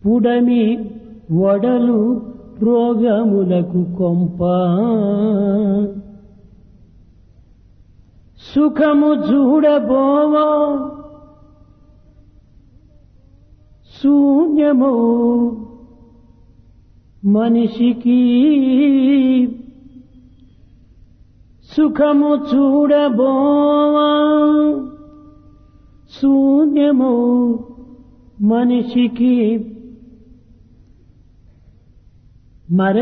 పుడమి వడలు రోగములకు కొంప సుఖము చూడబోవా శూన్యము మనిషికి సుఖము చూడబోవా శూన్యము మనిషికి మర